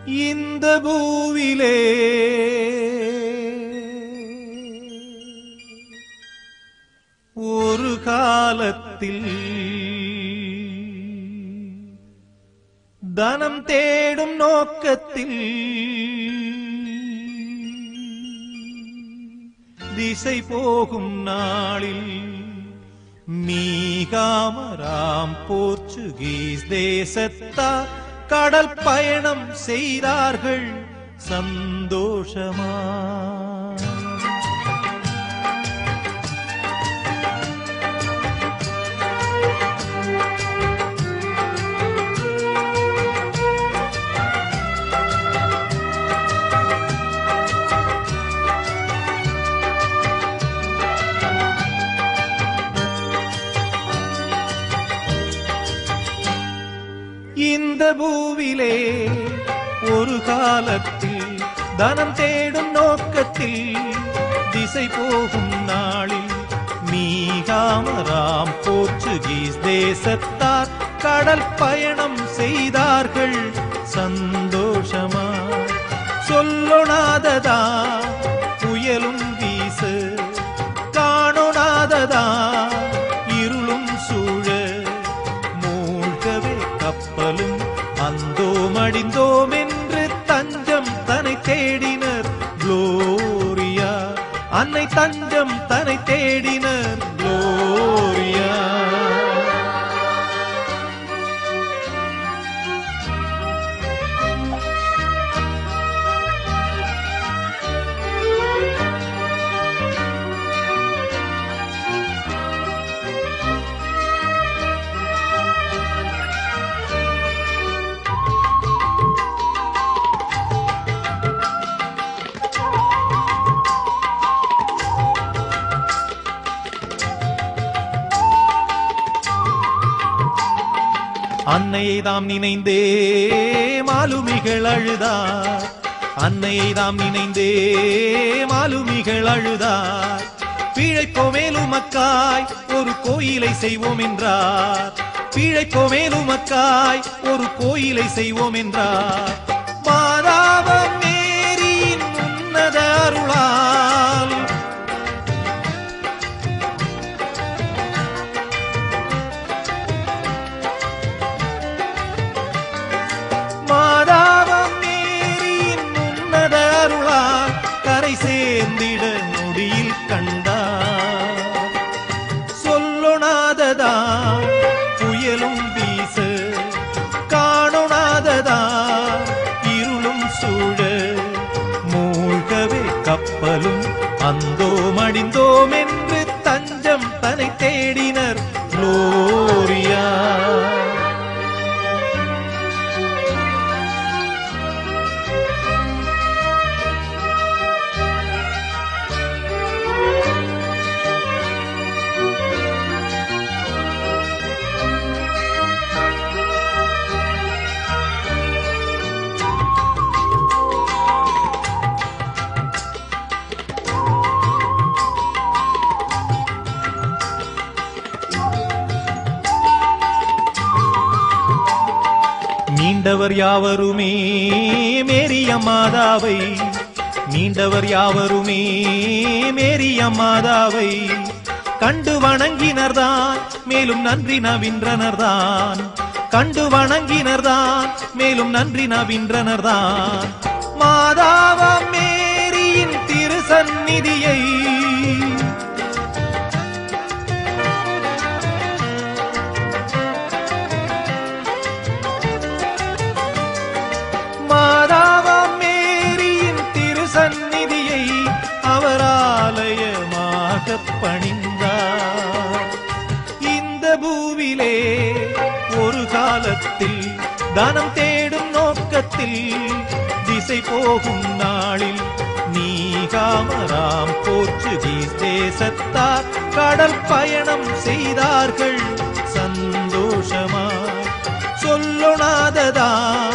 இந்த பூவிலே ஒரு காலத்தில் தனம் தேடும் நோக்கத்தில் திசை போகும் நாளில் மீகாமராம் போர்ச்சுகீஸ் தேசத்தார் கடல் பயணம் செய்தார்கள் சந்தோஷமா இந்த பூவிலே ஒரு காலத்தில் தனம் தேடும் நோக்கத்தில் திசை போகும் நாளில் மீகாமராம் போர்ச்சுகீஸ் தேசத்தார் கடல் பயணம் செய்தார்கள் சந்தோஷமா சொல்லொணாததா புயலும் வீசு காணொணாததா இருளும் சூழ மூழ்கவே கப்பலும் அந்தோம் அடிந்தோம் என்று தஞ்சம் தன்னை தேடினர் குளோரியா அன்னை தஞ்சம் தன்னை தேடினர் குளோரியா அன்னையை தாம் நினைந்தே மாலுமிகள் அழுதார் அன்னையை தாம் நினைந்தே மாலுமிகள் அழுதார் பிழைப்போ மேலுமக்காய் ஒரு கோயிலை செய்வோம் என்றார் பிழைப்போ மேலுமக்காய் ஒரு கோயிலை செய்வோம் என்றார் மாதாவ மேரியின் உன்னத அருளால் மாதாவம் மேரியின் உன்னத அருளால் கரை சேர்ந்திட நொடியில் கண்டார் சொல்லொணாததா புயலும் வீச காணொணாததா இருளும் சூழ மூழ்கவே கப்பலும் அந்தோம் அடிந்தோம் என்று தஞ்சம் தன்னை தேடினர் குளோரியா நீண்டவர் யாவருமே மேரிய மாதாவை நீண்டவர் யாவருமே மேரிய மாதாவை கண்டு வணங்கினர்தான் மேலும் நன்றி நவின்றனர்தான் கண்டு வணங்கினர்தான் மேலும் நன்றி நவின்றனர்தான் மாதாவா மேரியின் திரு சந்நிதியை மாதாவாம் மேரியின் திருசந்நிதியை அவர் ஆலயமாக பணிந்தார் இந்த பூவிலே ஒரு காலத்தில் தனம் தேடும் நோக்கத்தில் திசை போகும் நாளில் நீகாமராம் போர்ச்சுகீஸ் தேசத்தார் கடல் பயணம் செய்தார்கள் சந்தோஷமா சொல்லொணாததா